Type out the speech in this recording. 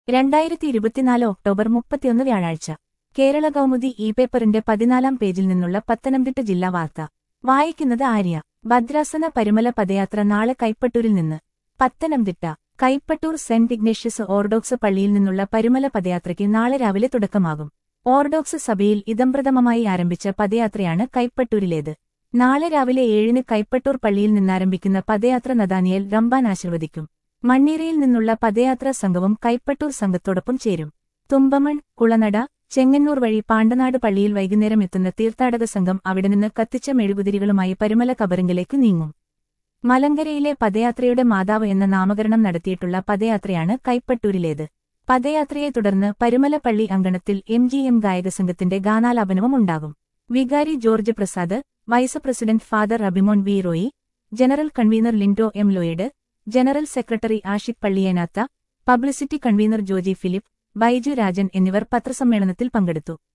രണ്ടായിരത്തി ഇരുപത്തിനാല് ഒക്ടോബർ മുപ്പത്തിയൊന്ന് വ്യാഴാഴ്ച കേരള കൗമുദി ഇ പേപ്പറിന്റെ പതിനാലാം പേജിൽ നിന്നുള്ള പത്തനംതിട്ട ജില്ലാ വാർത്ത വായിക്കുന്നത് ആര്യ ഭദ്രാസന പരിമല പദയാത്ര നാളെ കൈപ്പട്ടൂരിൽ നിന്ന് Pathanamthitta Kaippattoor saint Ignatius orthodox പള്ളിയിൽ നിന്നുള്ള പരിമല പദയാത്രയ്ക്ക് നാളെ രാവിലെ തുടക്കമാകും ഓർഡോക്സ് സഭയിൽ ഇതംപ്രഥമമായി ആരംഭിച്ച പദയാത്രയാണ് കൈപ്പട്ടൂരിലേത് നാളെ രാവിലെ ഏഴിന് കൈപ്പട്ടൂർ പള്ളിയിൽ നിന്നാരംഭിക്കുന്ന പദയാത്ര നദാനിയൽ റംബാൻ ആശീർവദിക്കും മണ്ണീരയിൽ നിന്നുള്ള പദയാത്രാ സംഘവും കൈപ്പട്ടൂർ സംഘത്തോടൊപ്പം ചേരും തുമ്പമൺ കുളനട ചെങ്ങന്നൂർ വഴി പാണ്ടനാട് പള്ളിയിൽ വൈകുന്നേരം എത്തുന്ന തീർത്ഥാടക സംഘം അവിടെ നിന്ന് കത്തിച്ച മെഴുകുതിരികളുമായി പരിമല കബറിങ്കിലേക്ക് നീങ്ങും മലങ്കരയിലെ പദയാത്രയുടെ മാതാവ് എന്ന നാമകരണം നടത്തിയിട്ടുള്ള പദയാത്രയാണ് കൈപ്പട്ടൂരിലേത് പദയാത്രയെ തുടർന്ന് പരിമല പള്ളി അങ്കണത്തിൽ എം ജി എം ഗായകസംഘത്തിന്റെ ഗാനാലാപനവും ഉണ്ടാകും വികാരി George Prasad vice president father Abhimon V Roy general convener Lindo M Lloyd general secretary Ashiq പള്ളിയേനാത്ത publicity convener Joji Philip Baiju Rajan എന്നിവർ പത്രസമ്മേളനത്തിൽ പങ്കെടുത്തു